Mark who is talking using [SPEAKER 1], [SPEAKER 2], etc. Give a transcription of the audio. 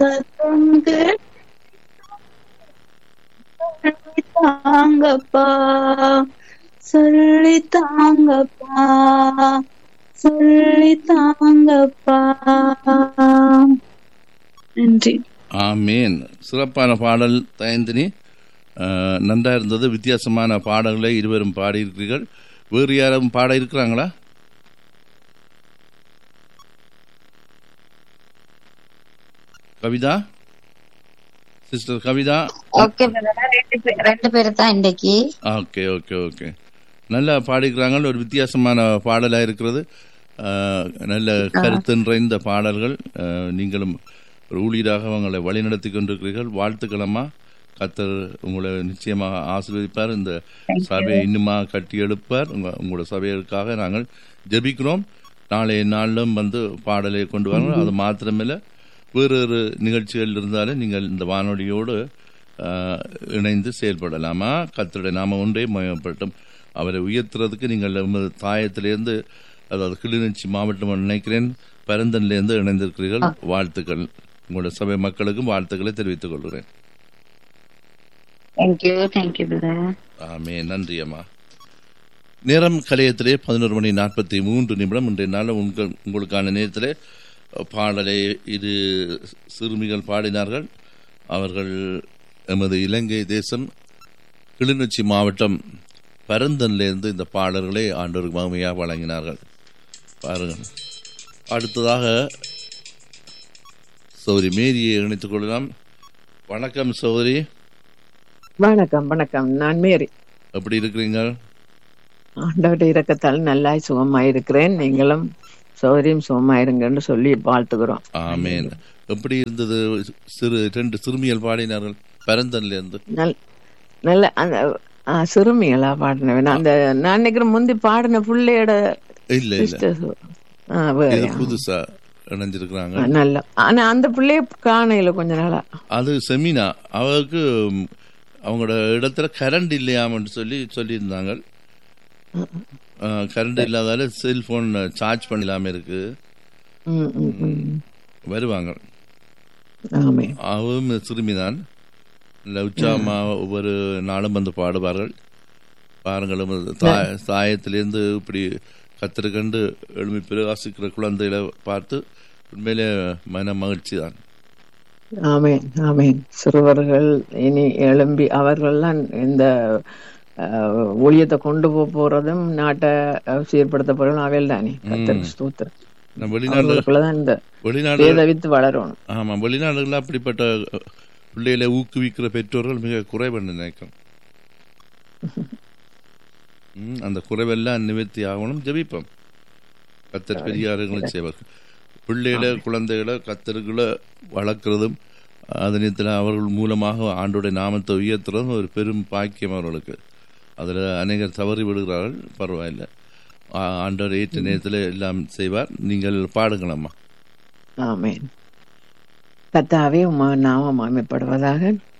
[SPEAKER 1] சத்தம் கேட்டு தாங்கப்பா சொல்லி தாங்கப்பா சொல்லி தாங்கப்பா நன்றி
[SPEAKER 2] ஆமேன் சிறப்பான பாடல் தயந்தினி அஹ், நன்றா இருந்தது வித்தியாசமான பாடல்களை இருவரும் பாடியிருக்கிறீர்கள் வேறு யாரும் பாட இருக்கிறாங்களா கவிதா சிஸ்டர் கவிதா
[SPEAKER 3] ஓகே ரெண்டு பேர் ரெண்டு பேர் தான் இன்னைக்கு
[SPEAKER 2] ஓகே ஓகே ஓகே நல்லா பாடிக்கிறாங்க ஒரு வித்தியாசமான பாடலாக இருக்கிறது அஹ், நல்ல கருத்து நிறைந்த பாடல்கள் அஹ், நீங்களும் ஒரு ஊழியராக உங்களை வழிநடத்தி கொண்டிருக்கிறீர்கள் வாழ்த்துக்களம்மா கத்தர் உங்களை நிச்சயமாக ஆசீர்வதிப்பார் இந்த சபையை இன்னுமா கட்டி எழுப்பார் உங்க உங்களோட சபைகளுக்காக நாங்கள் ஜெபிக்கிறோம் நாளைய நாளிலும் வந்து பாடலை கொண்டு வரணும் அது மாத்திரமில்லை வேறு ஒரு நிகழ்ச்சிகள் இருந்தாலும் நீங்கள் இந்த வானொலியோடு ஆஹ், இணைந்து செயல்படலாமா கத்தருடைய நாம ஒன்றே மயப்பட்டும் அவரை உயர்த்துறதுக்கு நீங்கள் உமது தாயத்திலிருந்து அதாவது கிளிநொச்சி மாவட்டம் நினைக்கிறேன் பரந்தன்லேருந்து இணைந்திருக்கிறீர்கள் வாழ்த்துக்கள் உங்களோட சபை மக்களுக்கும் வாழ்த்துக்களை தெரிவித்துக் கொள்கிறேன்
[SPEAKER 3] தேங்க்யூ தேங்க்யூ பிரதர்
[SPEAKER 2] ஆமே நன்றி அம்மா நேரம் கலையத்திலே பதினோரு மணி நாற்பத்தி மூன்று நிமிடம் இன்றைய நாள் உங்கள் உங்களுக்கான நேரத்திலே பாடலை இரு சிறுமிகள் பாடினார்கள் அவர்கள் எமது இலங்கை தேசம் கிளிநொச்சி மாவட்டம் பரந்தன்லேருந்து இந்த பாடல்களை ஆண்டோருக்கு மகிமையாக வழங்கினார்கள் பாருங்கள் அடுத்ததாக சௌரி மேரியை இணைத்துக் கொள்ளலாம் வணக்கம் சௌரி
[SPEAKER 4] வணக்கம் வணக்கம் நான் மேரி
[SPEAKER 2] எப்படி இருக்கிறீங்க
[SPEAKER 4] ஆண்டவருடைய இரக்கத்தால் நல்லாய் சுகமாயிருக்கிறேன் நீங்களும் சௌகரியம் சுகமாயிருங்கன்னு சொல்லி வாழ்த்துக்கிறோம்
[SPEAKER 2] ஆமேன் எப்படி இருந்தது சிறு ரெண்டு சிறுமிகள் பாடினார்கள் பரந்தன்ல இருந்து
[SPEAKER 4] நல் நல்ல அந்த ஆ, சிறுமிகளா பாடினவன் அந்த நான் நினைக்கிறேன் முந்தி பாடின பிள்ளையோட
[SPEAKER 2] இல்ல இல்ல
[SPEAKER 4] sisters. ஆ, வேற.
[SPEAKER 2] இது புதுசா இணைஞ்சிருக்கிறாங்க
[SPEAKER 4] ஆ, நல்ல ஆனா அந்த பிள்ளைய காணையில கொஞ்ச நாளா
[SPEAKER 2] அது செமினா அவருக்கு ம், அவங்களோட இடத்துல கரண்ட் இல்லையாமன்னு சொல்லி சொல்லியிருந்தாங்க கரண்ட் இல்லாதால செல்போன் சார்ஜ் பண்ணலாம இருக்கு
[SPEAKER 4] ம், ம், ம்.
[SPEAKER 2] வருவாங்க
[SPEAKER 4] ஆமே
[SPEAKER 2] அவரும் சிறுமிதான் லவ்ச்சாமா ஒவ்வொரு நாளும் வந்து பாடுவார்கள் பாருங்களும் தாய- தாயத்திலிருந்து இப்படி கத்திருக்கண்டு எழுமி பிரகாசிக்கிற குழந்தைகளை பார்த்து உண்மையிலே மன மகிழ்ச்சி தான்
[SPEAKER 4] ஆமேன் ஆமேன் சிறுவர்கள் இனி எழும்பி அவர்கள்லாம் இந்த அஹ், ஊழியத்தை கொண்டு போக போறதும் நாட்டை அஹ், சீர்படுத்த போறதும் அவையில் தானே கத்தருக்கு ஸ்தோத்திரம்
[SPEAKER 2] நம்ம வெளிநாடு
[SPEAKER 4] அவர்களுக்குள்ளதான் இந்த
[SPEAKER 2] வெளிநாடு
[SPEAKER 4] வேதவித்து வளரணும்
[SPEAKER 2] ஆமா வெளிநாடுகளில் அப்படிப்பட்ட அஹ், பிள்ளைகளை ஊக்குவிக்கிற பெற்றோர்கள் மிக குறைவென்று நினைக்கிறேன் ம், அந்த குறைவெல்லாம் நிவர்த்தி ஆகணும் ஜெபிப்போம் கத்தர் பெரியாரங்களை செய்வார் பிள்ளைகளை குழந்தைகளை கத்தர்களை வளர்க்குறதும் அதனத்தில் அவர்கள் மூலமாக ஆண்டோடைய நாமத்தை உயர்த்துறதும் ஒரு பெரும் பாக்கியம் அவர்களுக்கு அதில் அநேகர் தவறி விடுகிறார்கள் பரவாயில்லை ஆ- ஆண்டவர் ஏற்ற நேரத்தில் எல்லாம் செய்வார் நீங்கள் பாடுங்களம்மா
[SPEAKER 4] ஆமேன் கத்தாவே உமா நாமம் அமைப்படுவதாக